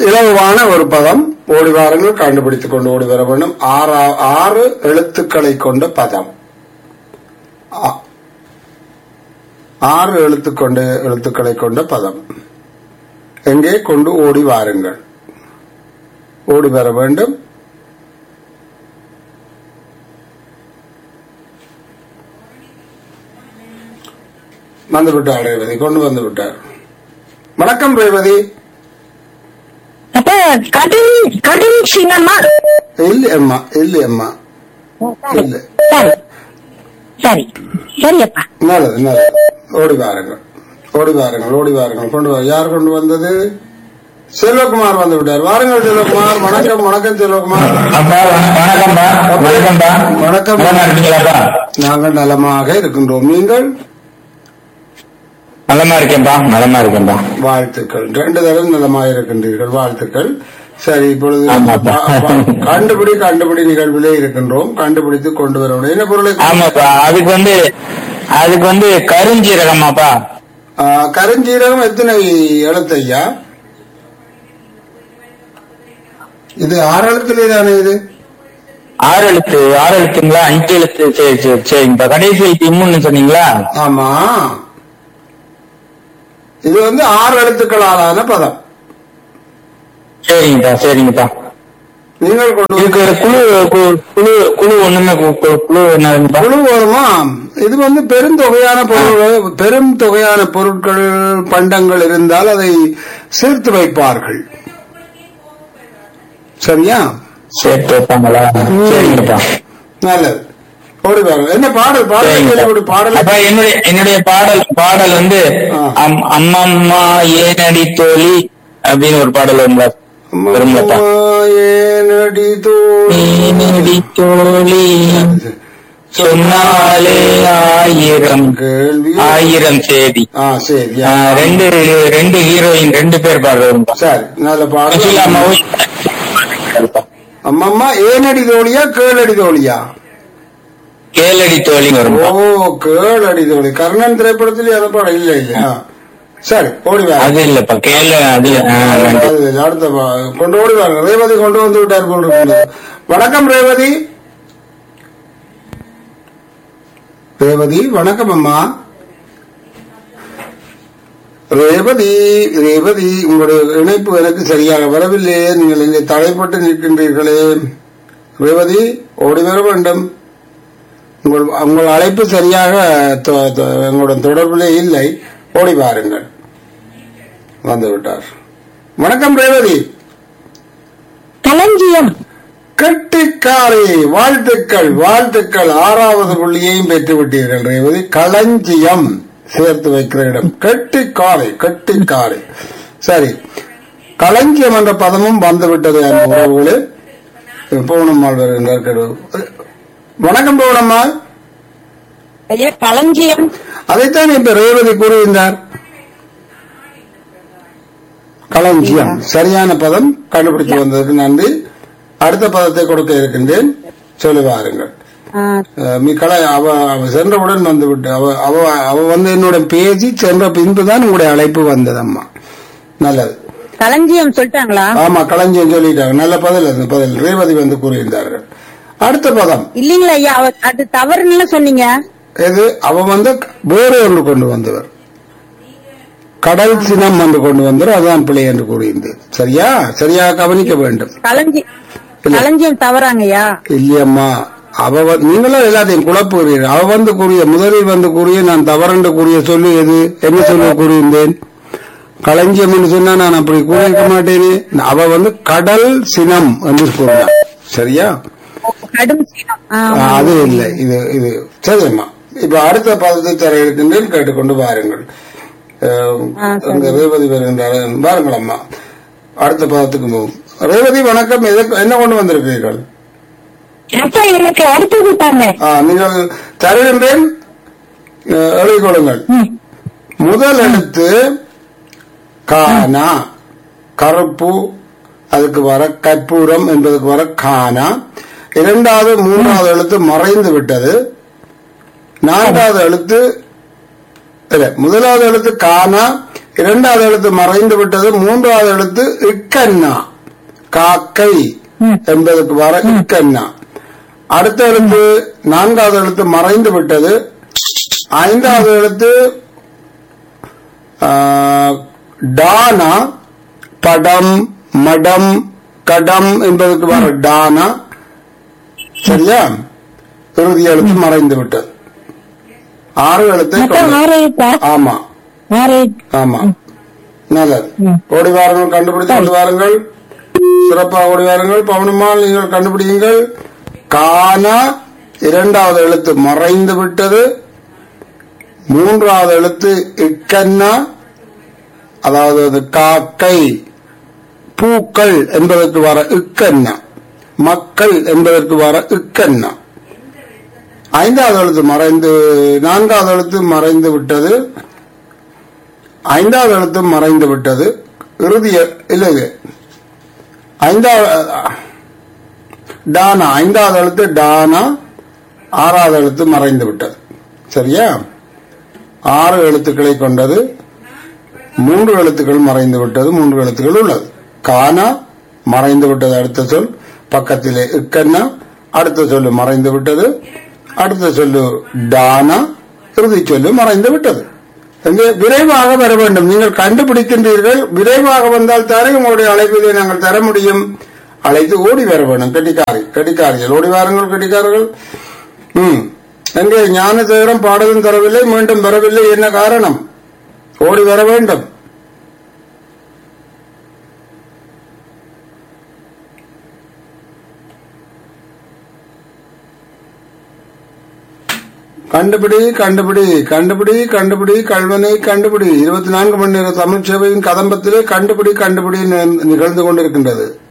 இலகுவான ஒரு பதம் ஓடி வாருங்கள் கண்டுபிடித்துக் கொண்டு ஓடி வர வேண்டும் ஆறா ஆறு எழுத்துக்களை கொண்ட பதம் ஆ- ஆறு எழுத்துக்கொண்ட எழுத்துக்களை கொண்ட பதம் எங்கே கொண்டு ஓடி வாருங்கள் ஓடி வர வேண்டும் வந்து விட்டார் ரேவதி கொண்டு வந்து விட்டார் வணக்கம் ரேவதி அப்ப கடும் கடும் சின்னம்மா இல்லை அம்மா இல்லை அம்மா இல்லை சரி சரி சரியப்பா நல்லது நல்லது ஓடி வாருங்கள் ஓடி வாருங்கள் ஓடி வாருங்கள் கொண்டு வா யார் கொண்டு வந்தது செல்வகுமார் வந்து விட்டார் வாருங்கள் செல்வகுமார் வணக்கம் வணக்கம் செல்வகுமார் அப்பா வணக்கம்பா வணக்கம்பா வணக்கம். நலமா இருக்கீங்களாப்பா நாங்கள் நலமாக இருக்கின்றோம் நீங்கள் நலமா இருக்கேன்பா நலமா இருக்கேன்பா வாழ்த்துக்கள் ரெண்டு தரம் நலமாக இருக்கின்றீர்கள் வாழ்த்துக்கள் சரி இப்பொழுது ஆமாப்பா. ப- ப- கண்டுபிடி கண்டுபிடி நிகழ்விலே இருக்கின்றோம் கண்டுபிடித்து கொண்டு வர வேண்டும் என்ன பொருளை ஆமாப்பா அதுக்கு வந்து அதுக்கு வந்து கருஞ்சீரகமாப்பா ஆ, கருஞ்சீரகம் எத்தனை எழுத்து ஐயா இது ஆறு எழுத்துலே தானே இது ஆறு எழுத்து ஆறு எழுத்துங்களா அஞ்சு எழுத்து சரி சரி சரிங்கப்பா கடைசி எழுத்து இம்முன்னு சொன்னீங்களா ஆமா இது வந்து ஆறு எழுத்துக்களாலான பதம் சரிங்கப்பா சரிங்கப்பா நீங்கள் கொண்டு இதுக்கு ஒரு குழு கு- குழு குழு ஒண்ணுமே கு- கு- குழு என்னதுப்பா குழு வருமா இது வந்து பெருந்தொகையான பொருள்கள் பெரும் தொகையான பொருட்கள் பண்டங்கள் இருந்தால் அதை சேர்த்து வைப்பார்கள் சரியா சேர்த்து வைப்பாங்களா சரிங்கப்பா நல்லது ஓடி வாங்க என்ன பாடல் பாடல் சரிங்கப்பா. கேள்விப்பட்டு பாடல் அப்ப என்னுடைய என்னுடைய பாடல் பாடல் வந்து ஆ. அம்- அம்மம்மா ஏனடி தோழி அப்படின்னு ஒரு பாடல் வருங்களா வருங்களப்பா ஏனடி தோழி ஏனடி தோழி சொன்னாலே ஆயிரம் கேள்வி ஆயிரம் செய்தி ஆ சரி ஆ, ரெண்டு ரெண்டு ஹீரோயின் ரெண்டு பேர் பாடுறதுப்பா சரி நல்ல பாடல் சுஷீலா அம்மாவும் அம்மம்மா ஏனடி தோழியா கேளடி தோழியா கேளடி தோழி வரும் ஓ கேளடி தோழி கர்ணன் திரைப்படத்தில் அந்த படம் இல்ல இல்லையா சரி ஓடி வாங்க அது இல்லப்பா கேள அது ஆ, நன்றி. அது இல்லை, அடுத்த பா- கொண்டு ஓடி வாங்க ரேவதி கொண்டு வந்து விட்டார் போல் இருக்கிறது. வணக்கம் ரேவதி ரேவதி வணக்கம் அம்மா ரேவதி ரேவதி உங்களுடைய இணைப்பு எனக்கு சரியாக வரவில்லையே நீங்கள் இங்கே தடைப்பட்டு நிற்கின்றீர்களே ரேவதி ஓடி வர வேண்டும் உங்கள் உங்கள் அழைப்பு சரியாக தொ- தொ- எங்களுடன் தொடர்பிலே இல்லை ஓடி வாருங்கள் வந்து விட்டார் வணக்கம் ரேவதி களஞ்சியம் கட்டிக்காரி வாழ்த்துக்கள் வாழ்த்துக்கள் ஆறாவது புள்ளியையும் பெற்று விட்டீர்கள் ரேவதி களஞ்சியம் சேர்த்து வைக்கிற இடம் கட்டிக்காரை கட்டிக்காரை சரி களஞ்சியம் என்ற பதமும் வந்து விட்டது என் உறவுகளே பவுனம்மாள் வருகின்றார் கெடு. வணக்கம் பவுனம்மாள் ஐயா களஞ்சியம் அதைத்தான் இப்ப ரேவதி கூறியிருந்தார் களஞ்சியம் சரியான பதம் கண்டுபிடித்து வந்ததுக்கு நன்றி அடுத்த பதத்தை கொடுக்க இருக்கின்றேன் சொல்லி வாருங்கள் ஆ, அஹ் மீ கலை அவ அவ சென்றவுடன் வந்து விட்டு அவ அவ அவ வந்து என்னோட பேசி சென்ற பின்பு தான் உங்களுடைய அழைப்பு வந்தது அம்மா நல்லது களஞ்சியம் சொல்லிட்டாங்களா ஆமா களஞ்சியம் சொல்லிட்டாங்க நல்ல பதில் அந்த பதில் ரேவதி வந்து கூறியிருந்தார்கள் அடுத்த பதம் இல்லீங்களா ஐயா அவ- அது தவறுன்னு சொன்னீங்க எது அவ வந்து வேறு ஒன்று கொண்டு வந்தவர் கடல் சினம் என்று கொண்டு வந்தவர் அதுதான் பிழை என்று கூறியிருந்தது சரியா சரியா கவனிக்க வேண்டும் களஞ்சி இல்ல. களஞ்சியம் தவறாங்கய்யா இல்லையம்மா அவ வ- நீங்களும் எல்லாத்தையும் குழப்புகிறீர்கள் அவ வந்து கூறிய முதலில் வந்து கூறிய நான் தவறென்று கூறிய சொல்லு எது என்ன சொல்ல கூறியிருந்தேன் களஞ்சியம் என்று சொன்னா நான் அப்படி கூறியிருக்க மாட்டேனே அவ வந்து கடல் சினம் என்று கூறினார் சரியா கடும் சினம் ஆ, ஆ, அது இல்லை இது இது சரிம்மா இப்ப அடுத்த பதத்தை தர இருக்கின்றேன் கேட்டுக்கொண்டு வாருங்கள் அஹ், ஆ, சரி. அங்க ரேவதி வருகின்றார் வாருங்கள் அம்மா அடுத்த பதத்துக்கு போகும் ரேவதி வணக்கம் எதற்கு- என்ன கொண்டு வந்திருக்கிறீர்கள் அப்பா எனக்கு அடுத்து விட்டாங்க ஆ, நீங்கள் தருகின்றேன் அஹ், எழுதிக் கொள்ளுங்கள் முதல் எழுத்து கானா கருப்பு அதுக்கு வர கற்பூரம் என்பதுக்கு வர கானா இரண்டாவது மூன்றாவது எழுத்து மறைந்து விட்டது நான்காவது எழுத்து இல்ல முதலாவது எழுத்து கானா இரண்டாவது எழுத்து மறைந்து விட்டது மூன்றாவது எழுத்து இக்கண்ணா காக்கை ம். என்பதற்கு வர இக்கண்ணா அடுத்த எழுத்து நான்காவது எழுத்து மறைந்து விட்டது ஐந்தாவது எழுத்து ஆ, டானா படம் மடம் கடம் என்பதற்கு வர டானா சரியா இறுதி எழுத்து மறைந்து விட்டது ஆறு எழுத்தை மொத்தம் கொண்டது. ஆறு எழுத்தா ஆமா ஆறு ஆமா நல்லது ம். ஓடி வாருங்கள் கண்டுபிடித்து கொண்டு வாருங்கள் சிறப்பாக ஓடி வாருங்கள் பவனம்மாள் நீங்கள் கண்டுபிடியுங்கள் கானா இரண்டாவது எழுத்து மறைந்து விட்டது மூன்றாவது எழுத்து இக்கன்னா அதாவது அது காக்கை பூக்கள் என்பதற்கு வர இக்கன்னா மக்கள் என்பதற்கு வர இக்கன்னா ஐந்தாவது எழுத்து மறைந்து நான்காவது எழுத்து மறைந்து விட்டது ஐந்தாவது எழுத்து மறைந்து விட்டது இறுதி எ- இல்லை இல்லை. ஐந்தாவது டானா ஐந்தாவது எழுத்து டானா ஆறாவது எழுத்து மறைந்து விட்டது சரியா ஆறு எழுத்துக்களை கொண்டது மூன்று எழுத்துக்கள் மறைந்து விட்டது மூன்று எழுத்துக்கள் உள்ளது கானா மறைந்து விட்டது அடுத்த சொல் பக்கத்திலே இக்கன்னா அடுத்த சொல்லு மறைந்து விட்டது அடுத்த சொல்லு டானா இறுதி சொல்லு மறைந்து விட்டது இங்கே விரைவாக வர வேண்டும் நீங்கள் கண்டுபிடிக்கின்றீர்கள் விரைவாக வந்தால் தானே உங்களுடைய அழைப்பிலே நாங்கள் தர முடியும் அழைத்து ஓடி வர வேண்டும் கெட்டிக்காரி கெட்டிக்காரிகள் ஓடி வாருங்கள் கெட்டிக்காரர்கள் ம் எங்கே ஞான சேகரம் பாடலும் தரவில்லை மீண்டும் வரவில்லை என்ன காரணம் ஓடி வர வேண்டும் கண்டுபிடி கண்டுபிடி கண்டுபிடி கண்டுபிடி கல்வனை கண்டுபிடி இருபத்தி நான்கு மணி நேர தமிழ் சேவையின் கதம்பத்திலே கண்டுபிடி கண்டுபிடி நி- நிகழ்ந்து கொண்டிருக்கின்றது